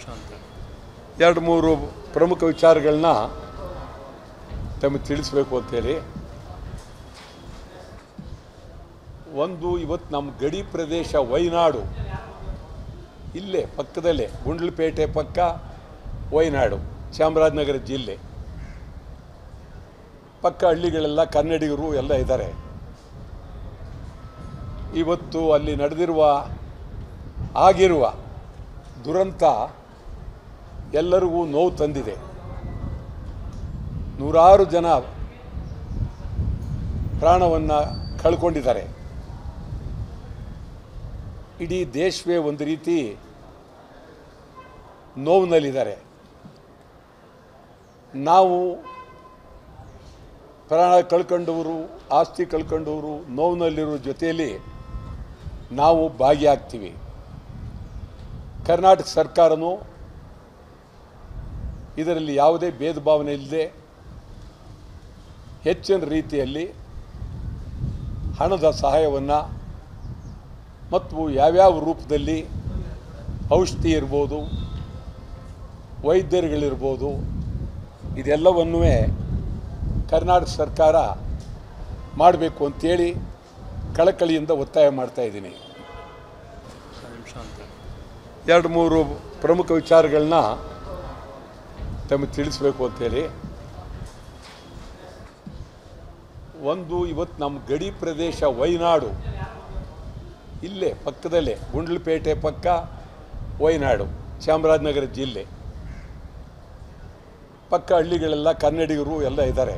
ಎರಡು ಮೂರು ಪ್ರಮುಖ ವಿಚಾರಗಳನ್ನ ತಮಗೆ ತಿಳಿಸ್ಬೇಕು ಅಂತೇಳಿ ಒಂದು ಇವತ್ತು ನಮ್ಮ ಗಡಿ ಪ್ರದೇಶ ವೈನಾಡು ಇಲ್ಲೇ ಪಕ್ಕದಲ್ಲೇ ಗುಂಡ್ಲುಪೇಟೆ ಪಕ್ಕ ವೈನಾಡು ಚಾಮರಾಜನಗರ ಜಿಲ್ಲೆ ಪಕ್ಕ ಹಳ್ಳಿಗಳೆಲ್ಲ ಕನ್ನಡಿಗರು ಎಲ್ಲ ಇದ್ದಾರೆ ಇವತ್ತು ಅಲ್ಲಿ ನಡೆದಿರುವ ಆಗಿರುವ ದುರಂತ ಎಲ್ಲರಿಗೂ ನೋವು ತಂದಿದೆ ನೂರಾರು ಜನ ಪ್ರಾಣವನ್ನು ಕಳ್ಕೊಂಡಿದ್ದಾರೆ ಇಡೀ ದೇಶವೇ ಒಂದು ರೀತಿ ನೋವಿನಲ್ಲಿದ್ದಾರೆ ನಾವು ಪ್ರಾಣ ಕಳ್ಕೊಂಡವರು ಆಸ್ತಿ ಕಳ್ಕೊಂಡವರು ನೋವಿನಲ್ಲಿರೋ ಜೊತೆಯಲ್ಲಿ ನಾವು ಭಾಗಿಯಾಗ್ತೀವಿ ಕರ್ನಾಟಕ ಸರ್ಕಾರನೂ ಇದರಲ್ಲಿ ಯಾವುದೇ ಭೇದ ಭಾವನೆ ಇಲ್ಲದೆ ಹೆಚ್ಚಿನ ರೀತಿಯಲ್ಲಿ ಹಣದ ಸಹಾಯವನ್ನು ಮತ್ತು ಯಾವ್ಯಾವ ರೂಪದಲ್ಲಿ ಔಷಧಿ ಇರ್ಬೋದು ವೈದ್ಯರುಗಳಿರ್ಬೋದು ಇದೆಲ್ಲವನ್ನೂ ಕರ್ನಾಟಕ ಸರ್ಕಾರ ಮಾಡಬೇಕು ಅಂತೇಳಿ ಕಳಕಳಿಯಿಂದ ಒತ್ತಾಯ ಮಾಡ್ತಾ ಇದ್ದೀನಿ ಎರಡು ಮೂರು ಪ್ರಮುಖ ವಿಚಾರಗಳನ್ನ ತಮಗೆ ತಿಳಿಸ್ಬೇಕು ಅಂತೇಳಿ ಒಂದು ಇವತ್ತು ನಮ್ಮ ಗಡಿ ಪ್ರದೇಶ ವೈನಾಡು ಇಲ್ಲೇ ಪಕ್ಕದಲ್ಲೇ ಗುಂಡ್ಲುಪೇಟೆ ಪಕ್ಕ ವೈನಾಡು ಚಾಮರಾಜನಗರ ಜಿಲ್ಲೆ ಪಕ್ಕ ಹಳ್ಳಿಗಳೆಲ್ಲ ಕನ್ನಡಿಗರು ಎಲ್ಲ ಇದ್ದಾರೆ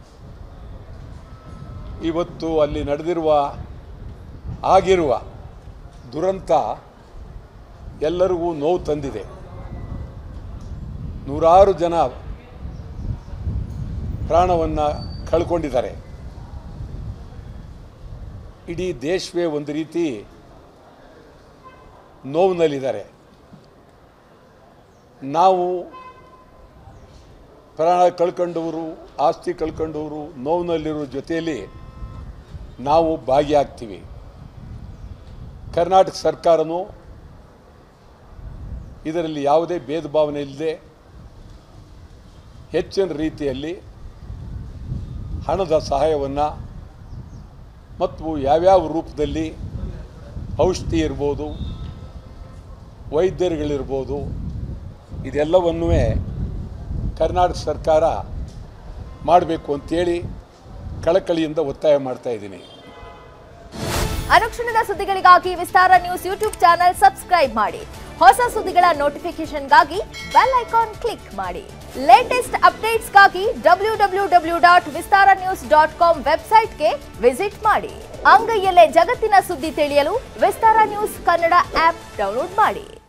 ಇವತ್ತು ಅಲ್ಲಿ ನಡೆದಿರುವ ಆಗಿರುವ ದುರಂತ ಎಲ್ಲರಿಗೂ ನೋವು ತಂದಿದೆ ನೂರಾರು ಜನ ಪ್ರಾಣವನ್ನು ಕಳ್ಕೊಂಡಿದ್ದಾರೆ ಇಡೀ ದೇಶವೇ ಒಂದು ರೀತಿ ನೋವಿನಲ್ಲಿದ್ದಾರೆ ನಾವು ಪ್ರಾಣ ಕಳ್ಕೊಂಡವರು ಆಸ್ತಿ ಕಳ್ಕೊಂಡವರು ನೋವಿನಲ್ಲಿರೋ ಜೊತೆಯಲ್ಲಿ ನಾವು ಭಾಗಿಯಾಗ್ತೀವಿ ಕರ್ನಾಟಕ ಸರ್ಕಾರನೂ ಇದರಲ್ಲಿ ಯಾವುದೇ ಭೇದ ಭಾವನೆ ಇಲ್ಲದೆ ಹೆಚ್ಚಿನ ರೀತಿಯಲ್ಲಿ ಹಣದ ಸಹಾಯವನ್ನು ಮತ್ತು ಯಾವ್ಯಾವ ರೂಪದಲ್ಲಿ ಔಷಧಿ ಇರ್ಬೋದು ವೈದ್ಯರುಗಳಿರ್ಬೋದು ಇದೆಲ್ಲವನ್ನೂ ಕರ್ನಾಟಕ ಸರ್ಕಾರ ಮಾಡಬೇಕು ಅಂತೇಳಿ ಕಳಕಳಿಯಿಂದ ಒತ್ತಾಯ ಮಾಡ್ತಾ ಇದ್ದೀನಿ ಅನುಕ್ಷಣದ ಸುದ್ದಿಗಳಿಗಾಗಿ Vistara news YouTube channel subscribe ಮಾಡಿ ಹೊಸ ಸುದ್ದಿಗಳ ನೋಟಿಫಿಕೇಶನ್ಗಾಗಿ ಬೆಲ್ ಐಕಾನ್ ಕ್ಲಿಕ್ ಮಾಡಿ ಲೇಟೆಸ್ಟ್ ಅಪ್ಡೇಟ್ಸ್ಗಾಗಿ W W W dot Vistara news dot com ವೆಬ್ಸೈಟ್ಗೆ ವಿಸಿಟ್ ಮಾಡಿ ಅಂಗೈಯಲ್ಲೇ ಜಗತ್ತಿನ ಸುದ್ದಿ ತಿಳಿಯಲು Vistara news Kannada app download ಮಾಡಿ